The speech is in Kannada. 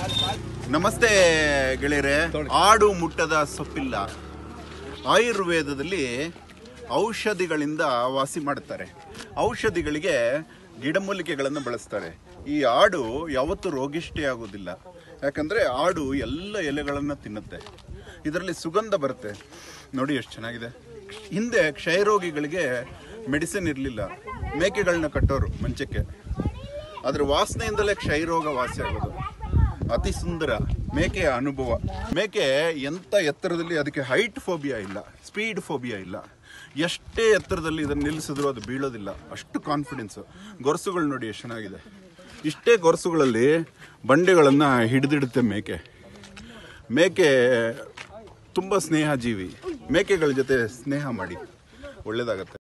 ನಮಸ್ತೆ ಗೆಳೆಯರೆ ಆಡು ಮುಟ್ಟದ ಸೊಪ್ಪಿಲ್ಲ ಆಯುರ್ವೇದದಲ್ಲಿ ಔಷಧಿಗಳಿಂದ ವಾಸಿ ಮಾಡ್ತಾರೆ ಔಷಧಿಗಳಿಗೆ ಗಿಡಮೂಲಿಕೆಗಳನ್ನು ಬಳಸ್ತಾರೆ ಈ ಆಡು ಯಾವತ್ತೂ ರೋಗಿಷ್ಠಿ ಆಗೋದಿಲ್ಲ ಯಾಕಂದ್ರೆ ಆಡು ಎಲ್ಲ ಎಲೆಗಳನ್ನು ತಿನ್ನುತ್ತೆ ಇದರಲ್ಲಿ ಸುಗಂಧ ಬರುತ್ತೆ ನೋಡಿ ಎಷ್ಟು ಚೆನ್ನಾಗಿದೆ ಹಿಂದೆ ಕ್ಷಯರೋಗಿಗಳಿಗೆ ಮೆಡಿಸಿನ್ ಇರಲಿಲ್ಲ ಮೇಕೆಗಳನ್ನ ಕಟ್ಟೋರು ಮಂಚಕ್ಕೆ ಅದ್ರ ವಾಸನೆಯಿಂದಲೇ ಕ್ಷಯರೋಗ ವಾಸಿ ಆಗೋದು ಅತಿ ಸುಂದರ ಮೇಕೆಯ ಅನುಭವ ಮೇಕೆ ಎಂತ ಎತ್ತರದಲ್ಲಿ ಅದಕ್ಕೆ ಹೈಟ್ ಫೋಬಿಯಾ ಇಲ್ಲ ಸ್ಪೀಡ್ ಫೋಬಿಯಾ ಇಲ್ಲ ಎಷ್ಟೇ ಎತ್ತರದಲ್ಲಿ ಇದನ್ನು ನಿಲ್ಲಿಸಿದ್ರು ಅದು ಬೀಳೋದಿಲ್ಲ ಅಷ್ಟು ಕಾನ್ಫಿಡೆನ್ಸ್ ಗೊರಸುಗಳು ನೋಡಿ ಎಷ್ಟು ಚೆನ್ನಾಗಿದೆ ಇಷ್ಟೇ ಗೊರಸುಗಳಲ್ಲಿ ಬಂಡೆಗಳನ್ನು ಹಿಡಿದಿಡುತ್ತೆ ಮೇಕೆ ಮೇಕೆ ತುಂಬ ಸ್ನೇಹ ಜೀವಿ ಮೇಕೆಗಳ ಜೊತೆ ಸ್ನೇಹ ಮಾಡಿ ಒಳ್ಳೇದಾಗತ್ತೆ